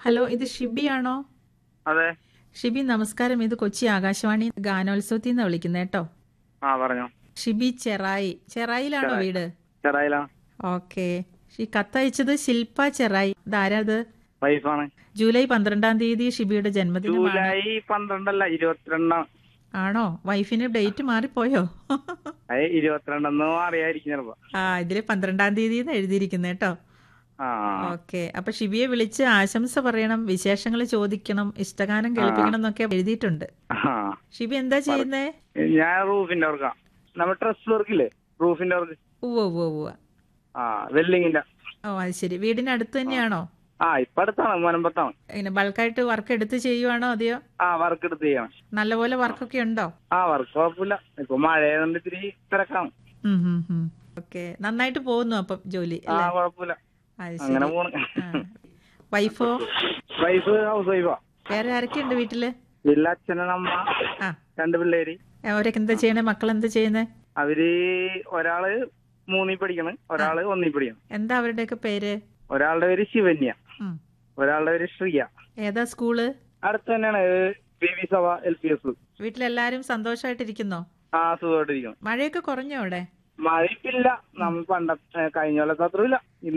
Hello ഇത് ഷിബിയാണോ അതെ ഷിബി നമസ്കാരം ഇത് കൊച്ചി ആകാശവാണി ഗാനോത്സവത്തിൽ നിന്ന് വിളിക്കുന്നത് കേട്ടോ ആ പറഞ്ഞോ ഷിബി ചെറായി ചെറായിലാണോ ചെറായി. വീട് ചെറായില ഓക്കെ ഈ കത്തയച്ചത് ശില്പ ചെറായി ഇതാരത് വൈഫാണ് ജൂലൈ പന്ത്രണ്ടാം തീയതി ഷിബിയുടെ ജന്മദിനമാണ് ജൂലൈ പന്ത്രണ്ടല്ല ഇരുപത്തിരണ്ടാം ആണോ വൈഫിന് ഡേറ്റ് മാറിപ്പോയോ അത് ഇരുപത്തിരണ്ടെന്ന് അറിയായിരിക്കും ചിലപ്പോ ആ ഇതില് പന്ത്രണ്ടാം തീയതി എന്ന് എഴുതിയിരിക്കുന്നത് കേട്ടോ ആ ഓക്കെ അപ്പൊ ഷിബിയെ വിളിച്ച് ആശംസ പറയണം വിശേഷങ്ങൾ ചോദിക്കണം ഇഷ്ടഗാനം കേൾപ്പിക്കണം എന്നൊക്കെ എഴുതിയിട്ടുണ്ട് ആ ഷിബി എന്താ ചെയ്യുന്നേ ഞാൻ റൂഫിന്റെ വർക്കാ നമ്മൾ ട്രസ് വർക്കില്ലേ റൂഫിന്റെ വർക്ക് ഉവ്വ ഉവ്വ ഉവ്വ ആ വെല്ലിങ്ങിന്റെ ഓ അത് ശരി വീടിനടുത്ത് തന്നെയാണോ ആ ഇപ്പൊ അടുത്താണ് മുനമ്പത്താണ് ഇങ്ങനെ ബൾക്കായിട്ട് വർക്ക് എടുത്ത് ചെയ്യുവാണോ അതെയോ ആ വർക്ക് എടുത്ത് ചെയ്യണം നല്ലപോലെ വർക്കൊക്കെ ഉണ്ടോ ആ വർക്ക് കുഴപ്പമില്ല ഇപ്പൊ മഴയായതുകൊണ്ട് ഇത്തിരി തിരക്കാണ് ഓക്കെ നന്നായിട്ട് പോകുന്നു അപ്പം ജോലി ആ അല്ലേ കുഴപ്പമില്ല അത് അങ്ങനെ ശരി പോണ് ആ. വൈഫോ വൈഫ് ഹൗസ് വൈഫാ വേറെ ആരൊക്കെയുണ്ട് വീട്ടില് വീട്ടിലെ അച്ഛനമ്മ ആ രണ്ട് പിള്ളേര് അവരൊക്കെ എന്താ ചെയ്യണേ മക്കൾ എന്താ ചെയ്യുന്നേ അവര് ഒരാള് മൂന്നിൽ പഠിക്കണ് ഒരാള് ഒന്നിൽ പഠിക്കണം എന്താ അവരുടെയൊക്കെ പേര് ഒരാളുടെ പേര് ശിവന്യ ഉം. ഒരാളുടെ പേര് ശ്രിയ ഏതാ സ്കൂള് അടുത്ത് തന്നെയാണ് B V Sabha L P S വീട്ടിലെല്ലാരും സന്തോഷമായിട്ടിരിക്കുന്നോ ആ സുഖമായിട്ടിരിക്കണം മഴയൊക്കെ കുറഞ്ഞോ അവിടെ മഴ ഇപ്പില്ല നമ്മൾ പണ്ട കഴിഞ്ഞ കൊല്ലത്തെ അത്ര ഇല്ല